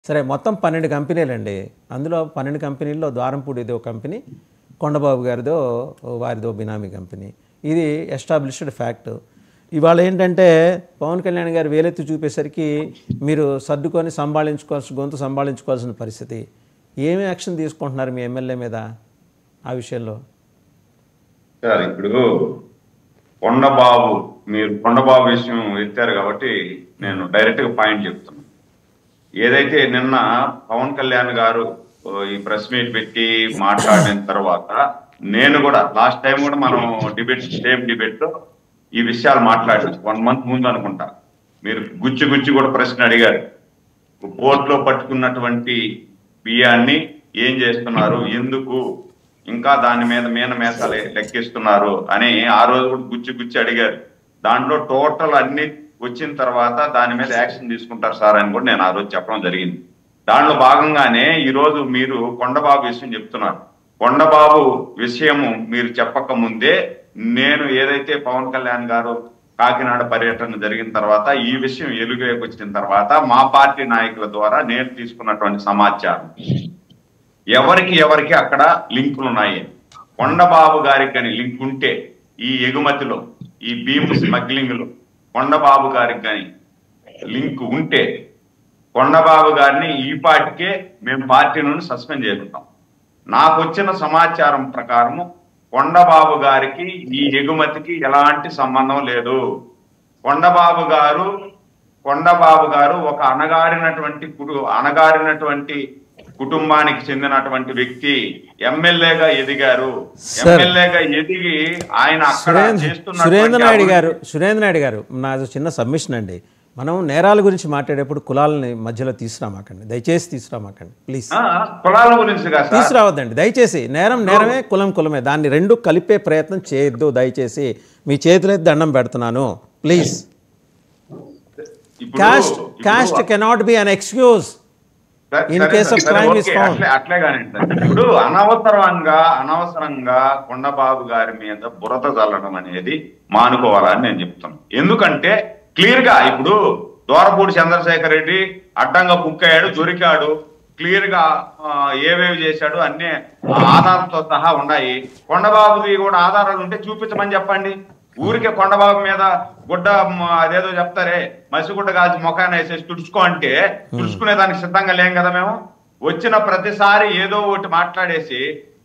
సరే మొత్తం పన్నెండు కంపెనీలు అండి అందులో పన్నెండు కంపెనీల్లో ద్వారంపూడిదో కంపెనీ కొండబాబు గారిదో వారిదో బినామీ కంపెనీ ఇది ఎస్టాబ్లిష్డ్ ఫ్యాక్ట్ ఇవాళ ఏంటంటే పవన్ కళ్యాణ్ గారు వేలెత్తి చూపేసరికి మీరు సర్దుకొని సంభాళించుకోవాల్సిన గొంతు సంభాళించుకోవాల్సిన పరిస్థితి ఏమి యాక్షన్ తీసుకుంటున్నారు మీ ఎమ్మెల్యే మీద ఆ విషయంలో సార్ ఇప్పుడు కొండబాబు మీరు కొండబాబు విషయం ఎత్తారు కాబట్టి నేను డైరెక్ట్ గా పాయింట్ చెప్తున్నాను ఏదైతే నిన్న పవన్ కళ్యాణ్ గారు ఓ, ఈ ప్రెస్ మీట్ పెట్టి మాట్లాడిన తర్వాత నేను కూడా లాస్ట్ టైం కూడా మనం డిబేట్ సేమ్ డిబేట్ లో ఈ విషయాలు మాట్లాడాను వన్ మంత్ ముందు అనుకుంటా మీరు గుచ్చి గుచ్చి కూడా ప్రశ్న అడిగారు పోర్ట్లో పట్టుకున్నటువంటి బియ్యాన్ని ఏం చేస్తున్నారు ఎందుకు ఇంకా దాని మీద మీన మేసాలు లెక్కిస్తున్నారు అని ఆ రోజు కూడా గుచ్చి గుచ్చి అడిగారు దాంట్లో టోటల్ అన్ని వచ్చిన తర్వాత దాని మీద యాక్షన్ తీసుకుంటారు సార్ అని కూడా నేను ఆ రోజు చెప్పడం జరిగింది దాంట్లో భాగంగానే ఈ రోజు మీరు కొండబాబు విషయం చెప్తున్నారు కొండబాబు విషయము మీరు చెప్పక ముందే నేను ఏదైతే పవన్ కళ్యాణ్ గారు కాకినాడ పర్యటన జరిగిన తర్వాత ఈ విషయం ఎలుగులోకి వచ్చిన తర్వాత మా పార్టీ నాయకుల ద్వారా నేను తీసుకున్నటువంటి సమాచారం ఎవరికి ఎవరికి అక్కడ లింకులు ఉన్నాయి కొండబాబు గారికి కానీ లింక్ ఉంటే ఈ ఎగుమతిలో ఈ భీమ్ స్మగ్లింగ్ లో కొండబాబు గారికి కానీ లింక్ ఉంటే కొండబాబు గారిని ఈ పార్టీకే మేము పార్టీ నుండి సస్పెండ్ చేసుకుంటాం నాకు వచ్చిన సమాచారం ప్రకారము కొండబాబు గారికి ఈ ఎగుమతికి ఎలాంటి సంబంధం లేదు కొండబాబు గారు కొండబాబు గారు ఒక అనగారినటువంటి కుటు అనగారినటువంటి కుటుంబానికి చెందినటువంటి వ్యక్తి ఎమ్మెల్యేగా ఎదిగారు Sir. ఎమ్మెల్యేగా ఎదిగి ఆయన అక్కడ సురేంద్ర చేస్తున్నటువంటి సురేంద్ర నాయుడు అభివృద్ధి- గారు సురేంద్ర నాయుడు గారు నాది చిన్న సబ్మిషన్ అండి మనం నేరాల గురించి మాట్లాడేప్పుడు కులాలని మధ్యలో తీసుకురామాకండి దయచేసి తీసుకురామాకండి ప్లీజ్ ఆ, కులాల గురించి కాదు సార్ తీసుకురావద్దండి దయచేసి నేరం నేరమే కులం కులమే దాన్ని రెండు కలిపే ప్రయత్నం చేయొద్దు దయచేసి మీ చేతులైతే దండం పెడుతున్నాను ప్లీజ్ ఇప్పుడు- కాస్ట్ ఇప్పుడు caste cannot be an excuse సరే, In సరే, case of సరే, crime is ఓకే, found. అట్లే అట్లే కానీ ఇప్పుడు అనవసరంగా అనవసరంగా కొండబాబు గారి మీద బురద చల్లడం అనేది మానుకోవాలని నేను చెప్తాను ఎందుకంటే క్లియర్ గా ఇప్పుడు దోరపూడి చంద్రశేఖర్ రెడ్డి అడ్డంగా బుక్ అయ్యాడు దొరికాడు క్లియర్ గా ఆ, ఏవేవి చేశాడు అన్ని ఆధారాలతో సహా ఉన్నాయి కొండబాబుది కూడా ఆధారాలు ఉంటే చూపించమని చెప్పండి ఊరికే కొండబాబు మీద గుడ్డ మ, అదేదో చెప్తారే మసిగుడ్డ కాల్చి ముఖాన్ని వేసేసి తుడుచుకో అంటే తుడుచుకునే దానికి సిద్ధంగా లేం కదా మేము వచ్చిన ప్రతిసారి ఏదో ఒకటి మాట్లాడేసి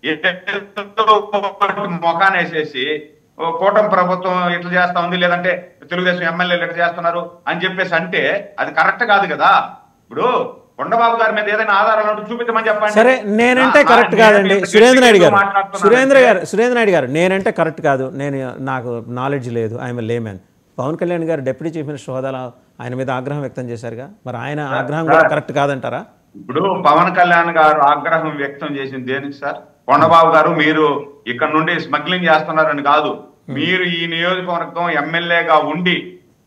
ఏదో ఒకటి ముఖాన్ని వేసేసి ఓ కూటమి ప్రభుత్వం ఇట్లా చేస్తా ఉంది లేదంటే తెలుగుదేశం ఎమ్మెల్యేలు ఇట్లా చేస్తున్నారు అని చెప్పేసి అంటే అది కరెక్ట్ కాదు కదా ఇప్పుడు కొండబాబు గారి మీద ఏదైనా ఆధారాలు ఉంటే చూపించమని చెప్పండి సరే నేనంటే నా- కరెక్ట్ నేను కాదండి ఇంత సురేంద్ర నాయుడు గారు మాట్లాడుతున్నానంటే- సురేంద్ర గారు సురేంద్ర నాయుడు గారు నేనంటే కరెక్ట్ కాదు నేను నాకు నాలెడ్జ్ లేదు ఐఎమ్ లేమెన్ పవన్ కళ్యాణ్ గారు డిప్యూటీ చీఫ్ మినిస్టర్ హోదాలో ఆయన మీద ఆగ్రహం వ్యక్తం చేశారుగా మరి ఆయన ఆగ్రహం కూడా కరెక్ట్ కాదంటారా ఇప్పుడు పవన్ కళ్యాణ్ గారు ఆగ్రహం వ్యక్తం చేసింది దేనికి సార్ కొండబాబు గారు మీరు ఇక్కడ నుండి స్మగ్లింగ్ చేస్తున్నారని కాదు మీరు ఈ నియోజకవర్గం ఎమ్మెల్యేగా ఉండి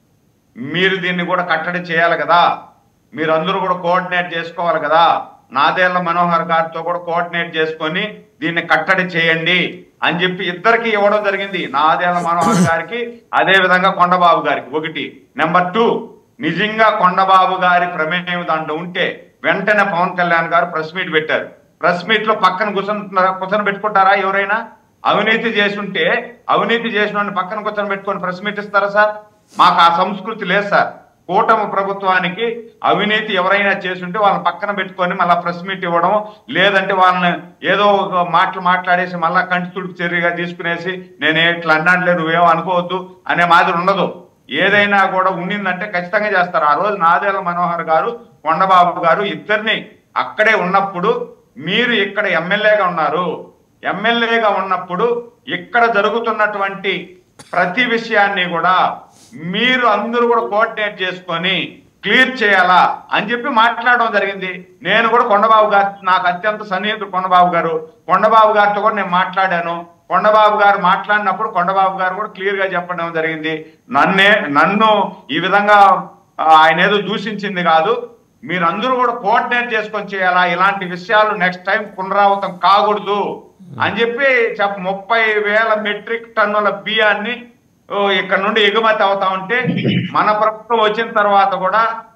మీరు దీన్ని కూడా కట్టడి చేయాలి కదా మీరు అందరూ కూడా కోఆర్డినేట్ చేసుకోవాలి కదా నాదేళ్ల మనోహర్ గారితో కూడా కోఆర్డినేట్ చేసుకొని దీన్ని కట్టడి చేయండి అని చెప్పి ఇద్దరికి ఇవ్వడం జరిగింది నాదేళ్ల మనోహర్ గారికి అదే విధంగా కొండబాబు గారికి ఒకటి నెంబర్ టూ నిజంగా కొండబాబు గారి ప్రమేయం దాంట్లో ఉంటే వెంటనే పవన్ కళ్యాణ్ గారు ప్రెస్ మీట్ పెట్టారు ప్రెస్ మీట్ లో పక్కన కూర్చొని కూర్చొని పెట్టుకుంటారా ఎవరైనా అవినీతి చేసుంటే అవినీతి చేసిన వాడిని పక్కన కూర్చొని పెట్టుకొని ప్రెస్ మీట్ ఇస్తారా సార్ మాకు ఆ సంస్కృతి లేదు సార్ కూటమి ప్రభుత్వానికి అవినీతి ఎవరైనా చేసుంటే వాళ్ళని పక్కన పెట్టుకొని మళ్ళీ ప్రెస్ మీట్ ఇవ్వడం లేదంటే వాళ్ళని ఏదో ఒక మాటలు మాట్లాడేసి మళ్ళా కంటి తుడుపు చర్యగా తీసుకునేసి నేను ఇట్లా అన్నాడులే నువ్వేమో అనుకోవద్దు అనే మాదిరి ఉండదు ఏదైనా కూడా ఉండిందంటే ఖచ్చితంగా చేస్తారు ఆ రోజు నాదేళ్ల మనోహర్ గారు కొండబాబు గారు ఇద్దరిని అక్కడే ఉన్నప్పుడు మీరు ఇక్కడ ఎమ్మెల్యేగా ఉన్నారు ఎమ్మెల్యేగా ఉన్నప్పుడు ఇక్కడ జరుగుతున్నటువంటి ప్రతి విషయాన్ని కూడా మీరు అందరూ కూడా కోఆర్డినేట్ చేసుకొని క్లియర్ చేయాలా అని చెప్పి మాట్లాడడం జరిగింది నేను కూడా కొండబాబు గారు నాకు అత్యంత సన్నిహితుడు కొండబాబు గారు కొండబాబు గారితో కూడా నేను మాట్లాడాను కొండబాబు గారు మాట్లాడినప్పుడు కొండబాబు గారు కూడా క్లియర్ గా చెప్పడం జరిగింది నన్నే నన్ను ఈ విధంగా ఆ, ఆయన ఏదో దూషించింది కాదు మీరందరూ కూడా కోఆర్డినేట్ చేసుకొని చేయాలా ఇలాంటి విషయాలు నెక్స్ట్ టైం పునరావృతం కాకూడదు అని చెప్పి చెప్ప ముప్పై వేల మెట్రిక్ టన్నుల బియ్యాన్ని ఓ, ఇక్కడ నుండి ఎగుమతి అవుతా ఉంటే మన ప్రభుత్వం వచ్చిన తర్వాత కూడా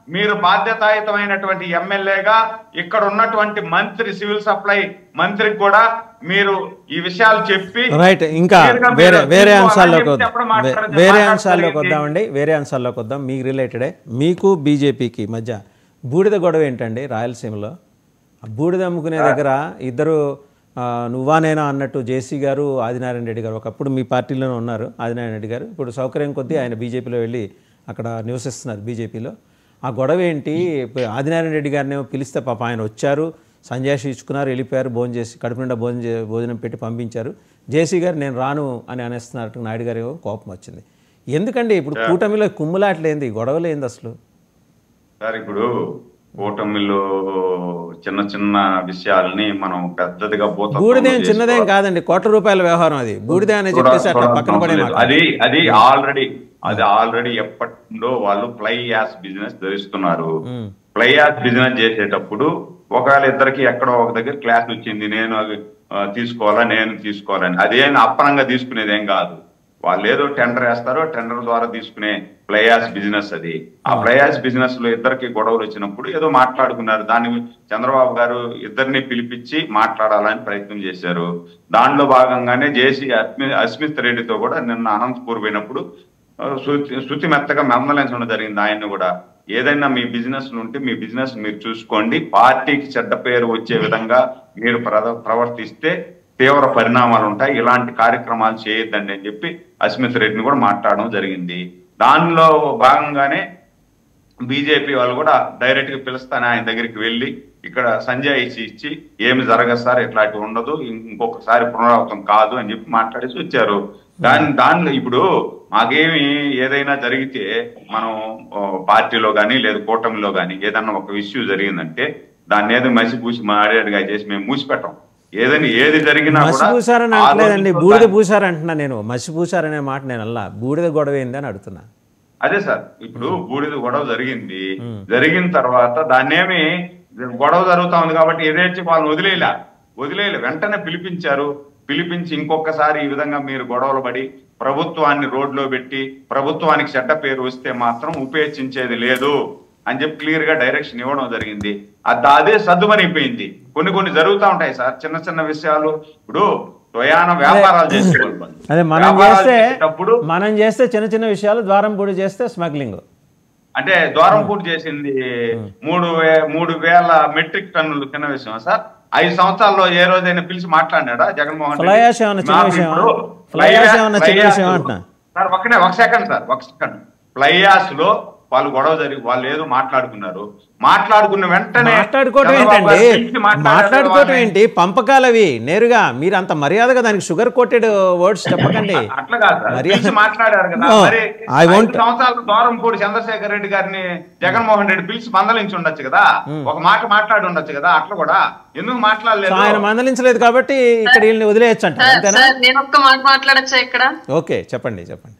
మీరు బాధ్యతాయుతమైనటువంటి ఎమ్మెల్యేగా ఇక్కడ ఉన్నటువంటి మంత్రి సివిల్ సప్లై మంత్రికి కూడా మీరు ఈ విషయాలు చెప్పి రైట్ ఇంకా clear గా వేరే మీరు వేరే తీసుకోవాలని అంశాల్లోకి చెప్పి వద్దాం అప్పుడు వే- మాట్లాడదు- వేరే మాట్లాడతారు అంశాల్లోకి ఏంటి? వద్దామండి వేరే అంశాల్లోకి వద్దాం మీకు రిలేటెడే మీకు బీజేపీకి మధ్య బూడిద గొడవ ఏంటండి రాయలసీమలో ఆ బూడిద అమ్ముకునే దగ్గర ఇద్దరు ఆ, నువ్వా నేనా అన్నట్టు జేసీ గారు ఆదినారాయణ రెడ్డి గారు ఒకప్పుడు మీ పార్టీలోనే ఉన్నారు ఆదినారాయణ రెడ్డి గారు ఇప్పుడు సౌకర్యం కొద్దీ ఆయన బీజేపీలో వెళ్ళి అక్కడ నివసిస్తున్నారు బీజేపీలో ఆ గొడవ ఏంటి ఇప్పుడు ఆదినారాయణ రెడ్డి గారిని ఏమో పిలిస్తే పాప ఆయన వచ్చారు సంజాషి ఇచ్చుకున్నారు వెళ్ళిపోయారు భోజనం చేసి కడుపు నిండా భోజనం చే- భోజనం పెట్టి పంపించారు జేసీ గారు నేను రాను అని అనేస్తున్నట్టు నాయుడు గారు ఏమో కోపం వచ్చింది ఎందుకండి ఇప్పుడు కూటమిలో కుమ్ములాట్లేంది గొడవలేంది అసలు సార్ ఇప్పుడు కూటమిలో చిన్న చిన్న విషయాల్ని మనం పెద్దదిగా పోతాం బూడిదేం చిన్నదేం కాదండి కోట్ల రూపాయల వ్యవహారం అది బూడిదే అని చెప్పేసి అట్లా పక్కన పడే మాట అది అది ఆల్రెడీ అది ఆల్రెడీ ఎప్పటి నుండో వాళ్ళు ఫ్లై యాస్ బిజినెస్ ధరిస్తున్నారు ఫ్లై యాస్ బిజినెస్ చేసేటప్పుడు ఒకవేళ ఇద్దరికి ఎక్కడో ఒక దగ్గర క్లాస్ వచ్చింది నేను అది ఆ, తీసుకోవాలా నేను తీసుకోవాలని అదేం అప్పనంగా తీసుకునేది ఏం కాదు వాళ్ళు ఏదో టెండర్ వేస్తారో టెండర్ ద్వారా తీసుకునే ప్లయాస్ బిజినెస్ అది ఆ ప్లయాస్ బిజినెస్ లో ఇద్దరికి గొడవలు వచ్చినప్పుడు ఏదో మాట్లాడుకున్నారు దాన్ని చంద్రబాబు గారు ఇద్దరిని పిలిపించి మాట్లాడాలని ప్రయత్నం చేశారు దానిలో భాగంగానే జేసీ అస్మి అస్మిత్ రెడ్డితో కూడా నిన్న అనంతపూర్ పోయినప్పుడు ఆ, శృతి శృతి మెత్తగా మందలించడం జరిగింది ఆయన్ని కూడా ఏదైనా మీ బిజినెస్ ఉంటే మీ బిజినెస్ మీరు చూసుకోండి పార్టీకి చెడ్డ పేరు వచ్చే విధంగా మీరు ప్రవ- ప్రవర్తిస్తే తీవ్ర పరిణామాలు ఉంటాయి ఇలాంటి కార్యక్రమాలు చేయొద్దండి అని చెప్పి అస్మిత్ రెడ్డిని కూడా మాట్లాడడం జరిగింది దానిలో భాగంగానే బీజేపీ వాళ్ళు కూడా డైరెక్ట్ గా పిలుస్తానే ఆయన దగ్గరికి వెళ్ళి ఇక్కడ సంజయ్ ఇచ్చి ఇచ్చి ఏమి జరగదు సార్ ఇట్లాంటివి ఉండదు ఇంకొకసారి పునరావృతం కాదు అని చెప్పి మాట్లాడేసి వచ్చారు దాని దానిలో ఇప్పుడు మాకేమి ఏదైనా జరిగితే మనం ఆ, పార్టీలో కానీ లేదా కూటమిలో కానీ ఏదన్నా ఒక ఇష్యూ జరిగిందంటే దాన్ని ఏదో మసి పూసి మాడేడుగా చేసి మేము మూసిపెట్టాం ఏదని ఏది జరిగినా మసి కూడా పూసారని ఆ అంటలేదండి రోజుతో బూడిద పూసారంటున్నా నేను మసి పూసారనే మాట నేను అల్లా బూడిద గొడవ ఏంది అని అడుగుతున్నా అదే సార్ ఇప్పుడు బూడిద గొడవ జరిగింది జరిగిన తర్వాత దాన్నేమి గొడవ జరుగుతా ఉంది కాబట్టి ఎదేర్చి వాళ్ళని వదిలేయలే వదిలేయలే వెంటనే పిలిపించారు పిలిపించి ఇంకొకసారి ఈ విధంగా మీరు గొడవలు పడి ప్రభుత్వాన్ని రోడ్లో పెట్టి ప్రభుత్వానికి చెడ్డ పేరు వస్తే మాత్రం ఉపేక్షించేది లేదు అని చెప్పి క్లియర్ గా డైరెక్షన్ ఇవ్వడం జరిగింది అది అదే సర్దుమనిపోయింది కొన్ని కొన్ని జరుగుతూ ఉంటాయి సార్ చిన్న చిన్న విషయాలు ఇప్పుడు స్వయాన వ్యాపారాలు చేసుకోవాలి అదే మనం వ్యాపారాలు చేస్తే చేసేటప్పుడు మనం చేస్తే చిన్న చిన్న విషయాలు ద్వారం పొడి చేస్తే స్మగ్లింగ్ అంటే ద్వారం పూర్తి చేసింది మూడు వే మూడు వేల మెట్రిక్ టన్నులు చిన్న విషయం సార్ ఐదు సంవత్సరాల్లో ఏ రోజైనా పిలిచి మాట్లాడినాడా జగన్మోహన్ రెడ్డి? ఫ్లై యాష్ ఏమన్నా చిన్న మాకు విషయమా? ఇప్పుడు ఫ్లై యాష్ ఫ్లై ఏమన్నా ఫ్లై చిన్న యాష్ విషయమా అంటున్నా? సార్ ఒక్కనే ఒక సెకండ్ సార్ ఒక సెకండ్ ఫ్లైయాస్ లో వాళ్ళు గొడవ జరిగి వాళ్ళు ఏదో మాట్లాడుకున్నారు మాట్లాడుకున్న వెంటనే మాట్లాడుకోవటం చంద్రబాబు ఏంటండి గారు పిలిచి మాట్లాడారు మాట్లాడుకోవటం వాళ్ళని. ఏంటి పంపకాలు అవి నేరుగా మీరు అంత మర్యాదగా దానికి షుగర్ కోటెడ్ వర్డ్స్ చెప్పకండి అట్లా కాదు సార్ మర్యాద- పిలిచి మాట్లాడారు కదా No, మరి I won't- ఐదు సంవత్సరాల దూరంపూడి చంద్రశేఖర్ రెడ్డి గారిని జగన్మోహన్ రెడ్డి పిలిచి మందలించి ఉండొచ్చు కదా ఒక మాట మాట్లాడి ఉండొచ్చు కదా అట్లా కూడా ఎందుకు సో మాట్లాడలేదు ఆయన మందలించలేదు కాబట్టి ఇక్కడ వీళ్ళని వదిలేయచ్చు అంట సార్ అంతేనా సార్, నేను ఒక్క మాట మాట్లాడచ్చా ఇక్కడ ఓకే చెప్పండి చెప్పండి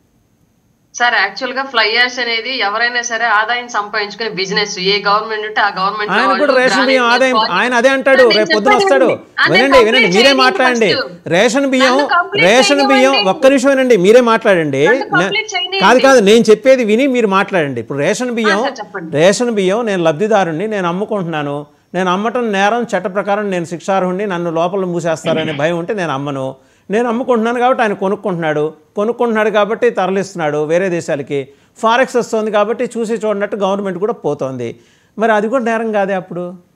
సార్ యాక్చువల్ గా ఫ్లై యాష్ అనేది ఎవరైనా సరే ఆదాయం సంపాదించుకునే బిజినెస్ ఏ గవర్నమెంట్ ఉంటే ఆ గవర్నమెంట్ ఆయన కూడా రేషన్ బియ్యం ఆదాయం ఆయన అదే అంటాడు రేపు పొద్దున వస్తాడు వినండి వినండి మీరే మాట్లాడండి రేషన్ బియ్యం నన్ను complete రేషన్ బియ్యం చేయనివ్వండి. ఒక్క నిమిషం వినండి మీరే మాట్లాడండి నన్ను నే- complete చేయనివ్వండి. కాదు కాదు నేను చెప్పేది విని మీరు మాట్లాడండి ఇప్పుడు రేషన్ బియ్యం సార్, చెప్పండి. రేషన్ బియ్యం నేను లబ్ధిదారుణ్ణి నేను అమ్ముకుంటున్నాను నేను అమ్మటం నేరం చట్ట ప్రకారం నేను శిక్షార్హుణ్ణి నన్ను లోపల మూసేస్తారనే భయం ఉంటే నేను అమ్మను నేను అమ్ముకుంటున్నాను కాబట్టి ఆయన కొనుక్కుంటున్నాడు కొనుక్కుంటున్నాడు కాబట్టి తరలిస్తున్నాడు వేరే దేశాలకి ఫారెక్స్ వస్తుంది కాబట్టి చూసి చూడనట్టు గవర్నమెంట్ కూడా పోతోంది మరి అది కూడా నేరం కాదే అప్పుడు